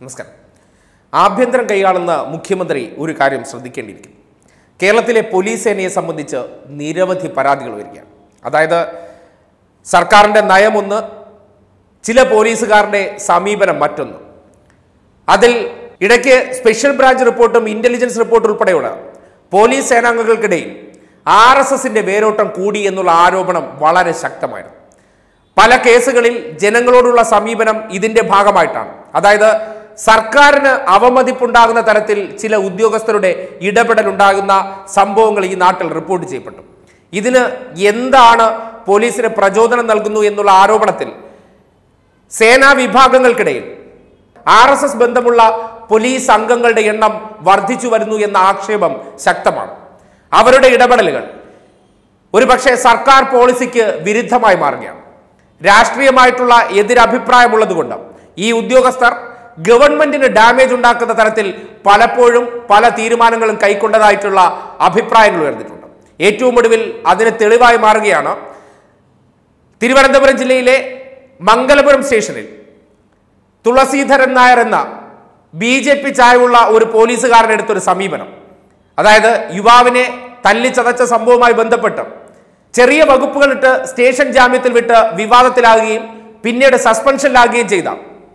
നമസ്കാരം ആഭ്യന്തരം കൈയാളുന്ന മുഖ്യമന്ത്രി ഒരു കാര്യം ശ്രദ്ധിക്കേണ്ടിയിരിക്കുന്നു കേരളത്തിലെ പോലീസ് സേനയെ സംബന്ധിച്ച് നിരവധി പരാതികൾ വരികയാണ് അതായത് സർക്കാരിൻ്റെ നയമൊന്ന് ചില പോലീസുകാരുടെ സമീപനം മറ്റൊന്ന് അതിൽ ഇടയ്ക്ക് സ്പെഷ്യൽ ബ്രാഞ്ച് റിപ്പോർട്ടും ഇന്റലിജൻസ് റിപ്പോർട്ടും ഉൾപ്പെടെയുള്ള പോലീസ് സേനാംഗങ്ങൾക്കിടയിൽ ആർ എസ് എസിന്റെ വേരോട്ടം കൂടി എന്നുള്ള ആരോപണം വളരെ ശക്തമായിരുന്നു പല കേസുകളിൽ ജനങ്ങളോടുള്ള സമീപനം ഇതിന്റെ ഭാഗമായിട്ടാണ് അതായത് സർക്കാരിന് അവമതിപ്പുണ്ടാകുന്ന തരത്തിൽ ചില ഉദ്യോഗസ്ഥരുടെ ഇടപെടൽ ഉണ്ടാകുന്ന സംഭവങ്ങൾ ഈ നാട്ടിൽ റിപ്പോർട്ട് ചെയ്യപ്പെട്ടു ഇതിന് എന്താണ് പോലീസിന് പ്രചോദനം നൽകുന്നു എന്നുള്ള ആരോപണത്തിൽ സേനാ വിഭാഗങ്ങൾക്കിടയിൽ ആർ എസ് എസ് ബന്ധമുള്ള പോലീസ് അംഗങ്ങളുടെ എണ്ണം വർദ്ധിച്ചു വരുന്നു എന്ന ആക്ഷേപം ശക്തമാണ് അവരുടെ ഇടപെടലുകൾ ഒരുപക്ഷെ സർക്കാർ പോളിസിക്ക് വിരുദ്ധമായി മാറുകയാണ് രാഷ്ട്രീയമായിട്ടുള്ള എതിരഭിപ്രായമുള്ളത് കൊണ്ട് ഈ ഉദ്യോഗസ്ഥർ ഗവൺമെന്റിന് ഡാമേജ് ഉണ്ടാക്കുന്ന തരത്തിൽ പലപ്പോഴും പല തീരുമാനങ്ങളും കൈക്കൊണ്ടതായിട്ടുള്ള അഭിപ്രായങ്ങൾ ഉയർന്നിട്ടുണ്ട് ഏറ്റവും ഒടുവിൽ അതിന് തെളിവായി മാറുകയാണ് തിരുവനന്തപുരം ജില്ലയിലെ മംഗലപുരം സ്റ്റേഷനിൽ തുളസീധരൻ നായർ എന്ന ബി ജെ പി ചായവുള്ള ഒരു പോലീസുകാരൻ എടുത്തൊരു സമീപനം അതായത് യുവാവിനെ തല്ലിച്ചതച്ച സംഭവവുമായി ബന്ധപ്പെട്ട് ചെറിയ വകുപ്പുകളിട്ട് സ്റ്റേഷൻ ജാമ്യത്തിൽ വിട്ട് വിവാദത്തിലാകുകയും പിന്നീട് സസ്പെൻഷനിലാകുകയും ചെയ്ത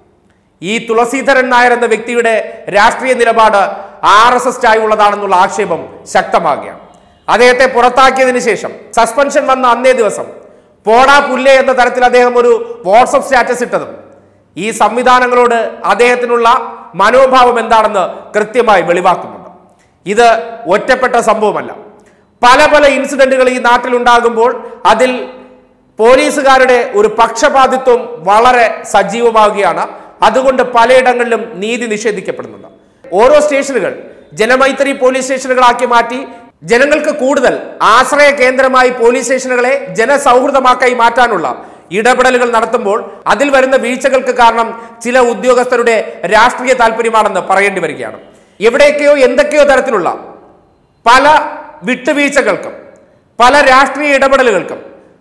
ഈ തുളസീധരൻ നായർ എന്ന വ്യക്തിയുടെ രാഷ്ട്രീയ നിലപാട് ആർ എസ് എസ് ചായവുള്ളതാണെന്നുള്ള ആക്ഷേപം ശക്തമാകുകയാണ് അദ്ദേഹത്തെ പുറത്താക്കിയതിനു ശേഷം സസ്പെൻഷൻ വന്ന അന്നേ ദിവസം പോടാ പുല്ലേ എന്ന തരത്തിൽ അദ്ദേഹം ഒരു വാട്സപ്പ് സ്റ്റാറ്റസ് ഇട്ടതും ഈ സംവിധാനങ്ങളോട് അദ്ദേഹത്തിനുള്ള മനോഭാവം എന്താണെന്ന് കൃത്യമായി വെളിവാക്കുന്നുണ്ട് ഇത് ഒറ്റപ്പെട്ട സംഭവമല്ല പല പല ഇൻസിഡന്റുകൾ ഈ നാട്ടിൽ ഉണ്ടാകുമ്പോൾ അതിൽ പോലീസുകാരുടെ ഒരു പക്ഷപാതിത്വം വളരെ സജീവമാവുകയാണ് അതുകൊണ്ട് പലയിടങ്ങളിലും നീതി നിഷേധിക്കപ്പെടുന്നുണ്ട് ഓരോ സ്റ്റേഷനുകൾ ജനമൈത്രി പോലീസ് സ്റ്റേഷനുകളാക്കി മാറ്റി ജനങ്ങൾക്ക് കൂടുതൽ ആശ്രയ കേന്ദ്രമായി പോലീസ് സ്റ്റേഷനുകളെ ജനസൗഹൃദമാക്കായി മാറ്റാനുള്ള ഇടപെടലുകൾ നടത്തുമ്പോൾ അതിൽ വരുന്ന വീഴ്ചകൾക്ക് കാരണം ചില ഉദ്യോഗസ്ഥരുടെ രാഷ്ട്രീയ താല്പര്യമാണെന്ന് പറയേണ്ടി വരികയാണ് എവിടെയൊക്കെയോ എന്തൊക്കെയോ തരത്തിലുള്ള പല വിട്ടുവീഴ്ചകൾക്കും പല രാഷ്ട്രീയ ഇടപെടലുകൾക്കും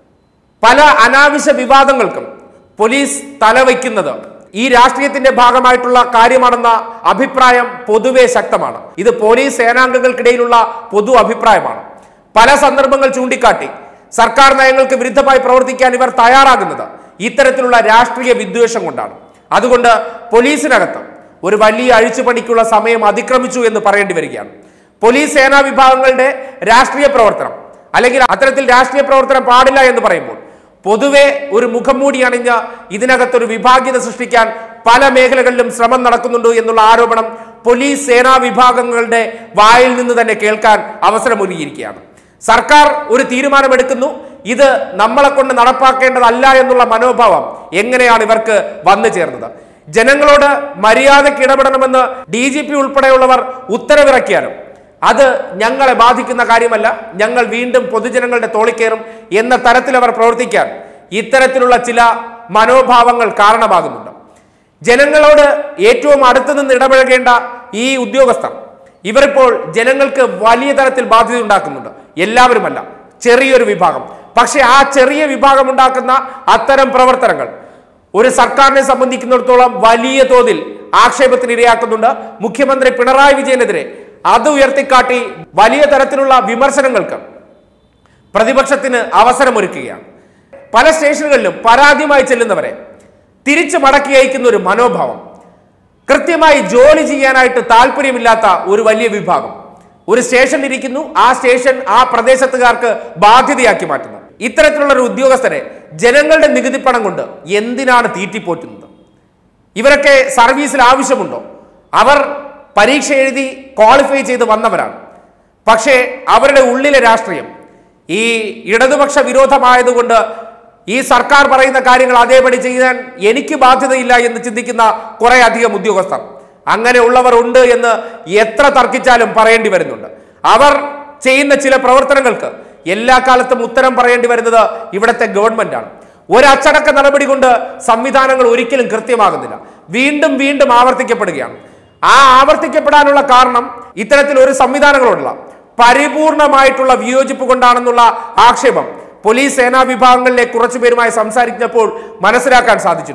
പല അനാവശ്യ വിവാദങ്ങൾക്കും പോലീസ് തലവയ്ക്കുന്നത് ഈ രാഷ്ട്രീയത്തിന്റെ ഭാഗമായിട്ടുള്ള കാര്യമാണെന്ന അഭിപ്രായം പൊതുവെ ശക്തമാണ് ഇത് പോലീസ് സേനാംഗങ്ങൾക്കിടയിലുള്ള പൊതു അഭിപ്രായമാണ് പല സന്ദർഭങ്ങൾ ചൂണ്ടിക്കാട്ടി സർക്കാർ നയങ്ങൾക്ക് വിരുദ്ധമായി പ്രവർത്തിക്കാൻ ഇവർ തയ്യാറാകുന്നത് ഇത്തരത്തിലുള്ള രാഷ്ട്രീയ വിദ്വേഷം കൊണ്ടാണ് അതുകൊണ്ട് പോലീസിനകത്ത് ഒരു വലിയ അഴിച്ചുപണിക്കുള്ള സമയം അതിക്രമിച്ചു എന്ന് പറയേണ്ടി വരികയാണ് പോലീസ് സേനാ വിഭാഗങ്ങളുടെ രാഷ്ട്രീയ പ്രവർത്തനം അല്ലെങ്കിൽ അത്തരത്തിൽ രാഷ്ട്രീയ പ്രവർത്തനം പാടില്ല എന്ന് പറയുമ്പോൾ പൊതുവെ ഒരു മുഖം മൂടി അണിഞ്ഞ ഇതിനകത്തൊരു വിഭാഗ്യത സൃഷ്ടിക്കാൻ പല മേഖലകളിലും ശ്രമം നടക്കുന്നുണ്ട് എന്നുള്ള ആരോപണം പോലീസ് സേനാ വിഭാഗങ്ങളുടെ വായിൽ നിന്ന് തന്നെ കേൾക്കാൻ അവസരമൊരുങ്ങിയിരിക്കുകയാണ് സർക്കാർ ഒരു തീരുമാനമെടുക്കുന്നു ഇത് നമ്മളെ കൊണ്ട് നടപ്പാക്കേണ്ടതല്ല എന്നുള്ള മനോഭാവം എങ്ങനെയാണ് ഇവർക്ക് വന്നു ചേർന്നത് ജനങ്ങളോട് മര്യാദയ്ക്ക് ഇടപെടണമെന്ന് ഡി ജി പി ഉൾപ്പെടെയുള്ളവർ ഉത്തരവിറക്കിയാലും അത് ഞങ്ങളെ ബാധിക്കുന്ന കാര്യമല്ല ഞങ്ങൾ വീണ്ടും പൊതുജനങ്ങളുടെ തോളിക്കേറും എന്ന തരത്തിൽ അവർ പ്രവർത്തിക്കാൻ ഇത്തരത്തിലുള്ള ചില മനോഭാവങ്ങൾ കാരണമാകുന്നുണ്ട് ജനങ്ങളോട് ഏറ്റവും അടുത്തു നിന്ന് ഇടപഴകേണ്ട ഈ ഉദ്യോഗസ്ഥർ ഇവരിപ്പോൾ ജനങ്ങൾക്ക് വലിയ തരത്തിൽ ബാധ്യത ഉണ്ടാക്കുന്നുണ്ട് എല്ലാവരുമല്ല ചെറിയൊരു വിഭാഗം പക്ഷെ ആ ചെറിയ വിഭാഗം ഉണ്ടാക്കുന്ന അത്തരം പ്രവർത്തനങ്ങൾ ഒരു സർക്കാരിനെ സംബന്ധിക്കുന്നിടത്തോളം വലിയ തോതിൽ ആക്ഷേപത്തിന് ഇരയാക്കുന്നുണ്ട് മുഖ്യമന്ത്രി പിണറായി വിജയനെതിരെ അത് ഉയർത്തിക്കാട്ടി വലിയ തരത്തിലുള്ള വിമർശനങ്ങൾക്ക് പ്രതിപക്ഷത്തിന് അവസരമൊരുക്കുകയാണ് പല സ്റ്റേഷനുകളിലും പരാതിയുമായി ചെല്ലുന്നവരെ തിരിച്ചു മടക്കി അയക്കുന്ന ഒരു മനോഭാവം കൃത്യമായി ജോലി ചെയ്യാനായിട്ട് താല്പര്യമില്ലാത്ത ഒരു വലിയ വിഭാഗം ഒരു സ്റ്റേഷൻ ഇരിക്കുന്നു ആ സ്റ്റേഷൻ ആ പ്രദേശത്തുകാർക്ക് ബാധ്യതയാക്കി മാറ്റുന്നു ഇത്തരത്തിലുള്ള ഒരു ഉദ്യോഗസ്ഥരെ ജനങ്ങളുടെ നികുതി പണം കൊണ്ട് എന്തിനാണ് തീറ്റിപ്പോറ്റുന്നത് ഇവരൊക്കെ സർവീസിൽ ആവശ്യമുണ്ടോ അവർ പരീക്ഷ എഴുതി ക്വാളിഫൈ ചെയ്ത് വന്നവരാണ് പക്ഷേ അവരുടെ ഉള്ളിലെ രാഷ്ട്രീയം ഈ ഇടതുപക്ഷ വിരോധമായതുകൊണ്ട് ഈ സർക്കാർ പറയുന്ന കാര്യങ്ങൾ അതേപടി ചെയ്യാൻ എനിക്ക് ബാധ്യതയില്ല എന്ന് ചിന്തിക്കുന്ന കുറെ അധികം ഉദ്യോഗസ്ഥർ അങ്ങനെയുള്ളവർ ഉണ്ട് എന്ന് എത്ര തർക്കിച്ചാലും പറയേണ്ടി വരുന്നുണ്ട് അവർ ചെയ്യുന്ന ചില പ്രവർത്തനങ്ങൾക്ക് എല്ലാ കാലത്തും ഉത്തരം പറയേണ്ടി വരുന്നത് ഇവിടുത്തെ ഗവൺമെന്റാണ് ഒരു അച്ചടക്ക നടപടി കൊണ്ട് സംവിധാനങ്ങൾ ഒരിക്കലും കൃത്യമാകുന്നില്ല വീണ്ടും വീണ്ടും ആവർത്തിക്കപ്പെടുകയാണ് ആ ആവർത്തിക്കപ്പെടാനുള്ള കാരണം ഇത്തരത്തിൽ ഒരു സംവിധാനങ്ങളുള്ള പരിപൂർണമായിട്ടുള്ള വിയോജിപ്പ് കൊണ്ടാണെന്നുള്ള ആക്ഷേപം പോലീസ് സേനാ വിഭാഗങ്ങളിലെ കുറച്ചു പേരുമായി സംസാരിച്ചപ്പോൾ മനസ്സിലാക്കാൻ സാധിച്ചിട്ടുണ്ട്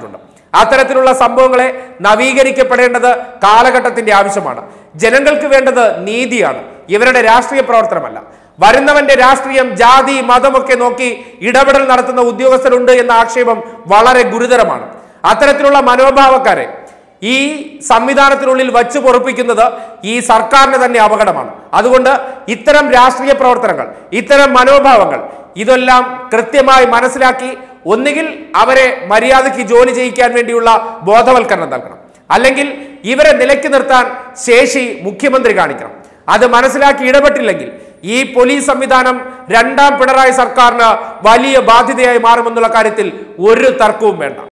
അത്തരത്തിലുള്ള സംഭവങ്ങളെ നവീകരിക്കപ്പെടേണ്ടത് കാലഘട്ടത്തിന്റെ ആവശ്യമാണ് ജനങ്ങൾക്ക് വേണ്ടത് നീതിയാണ് ഇവരുടെ രാഷ്ട്രീയ പ്രവർത്തനമല്ല വരുന്നവന്റെ രാഷ്ട്രീയം ജാതി മതമൊക്കെ നോക്കി ഇടപെടൽ നടത്തുന്ന ഉദ്യോഗസ്ഥരുണ്ട് എന്ന ആക്ഷേപം വളരെ ഗുരുതരമാണ് അത്തരത്തിലുള്ള മനോഭാവക്കാരെ ഈ സംവിധാനത്തിനുള്ളിൽ വച്ചു പൊറുപ്പിക്കുന്നത് ഈ സർക്കാരിന് തന്നെ അപകടമാണ് അതുകൊണ്ട് ഇത്തരം രാഷ്ട്രീയ പ്രവർത്തനങ്ങൾ ഇത്തരം മനോഭാവങ്ങൾ ഇതെല്ലാം കൃത്യമായി മനസ്സിലാക്കി ഒന്നുകിൽ അവരെ മര്യാദയ്ക്ക് ജോലി ചെയ്യിക്കാൻ വേണ്ടിയുള്ള ബോധവൽക്കരണം നൽകണം അല്ലെങ്കിൽ ഇവരെ നിലയ്ക്ക് നിർത്താൻ ശേഷി മുഖ്യമന്ത്രി കാണിക്കണം അത് മനസ്സിലാക്കി ഇടപെട്ടില്ലെങ്കിൽ ഈ പോലീസ് സംവിധാനം രണ്ടാം പിണറായി സർക്കാരിന് വലിയ ബാധ്യതയായി മാറുമെന്നുള്ള കാര്യത്തിൽ ഒരു തർക്കവും വേണ്ട